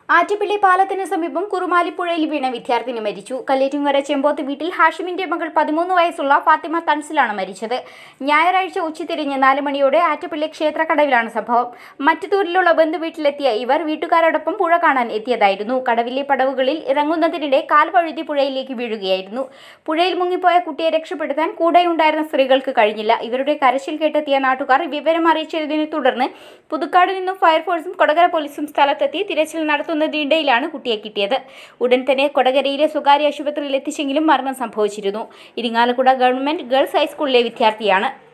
ആറ്റുപിള്ളി പാലത്തിന് സമീപം കുറുമാലിപ്പുഴയിൽ വീണ വിദ്യാർത്ഥിനി മരിച്ചു കല്ലേറ്റുങ്കര ചെമ്പോത്ത് വീട്ടിൽ ഹാഷിമിന്റെ മകൾ പതിമൂന്ന് വയസ്സുള്ള ഫാത്തിമ തൻസിലാണ് മരിച്ചത് ഞായറാഴ്ച ഉച്ചതിരിഞ്ഞ് നാല് മണിയോടെ ആറ്റുപിള്ളി ക്ഷേത്രക്കടവിലാണ് സംഭവം മറ്റുതൂരിലുള്ള ബന്ധുവീട്ടിലെത്തിയ ഇവർ വീട്ടുകാരോടൊപ്പം പുഴ കാണാൻ എത്തിയതായിരുന്നു കടവിലെ പടവുകളിൽ ഇറങ്ങുന്നതിനിടെ കാൽ വഴുതി പുഴയിലേക്ക് വീഴുകയായിരുന്നു പുഴയിൽ മുങ്ങിപ്പോയ കുട്ടിയെ രക്ഷപ്പെടുത്താൻ കൂടെയുണ്ടായിരുന്ന സ്ത്രീകൾക്ക് കഴിഞ്ഞില്ല ഇവരുടെ കരച്ചിൽ കേട്ടെത്തിയ നാട്ടുകാർ വിവരം അറിയിച്ചതിനെ തുടർന്ന് പുതുക്കാട് നിന്നും ഫയർഫോഴ്സും കൊടകര പോലീസും സ്ഥലത്തെത്തി തിരച്ചിൽ നടത്തുന്നതിനിടയിലാണ് കുട്ടിയെ കിട്ടിയത് ഉടൻ തന്നെ കൊടകരയിലെ സ്വകാര്യ ആശുപത്രിയിൽ എത്തിച്ചെങ്കിലും മരണം സംഭവിച്ചിരുന്നു ഇരിങ്ങാലക്കുട ഗവൺമെന്റ് ഗേൾസ് ഹൈസ്കൂളിലെ വിദ്യാർത്ഥിയാണ്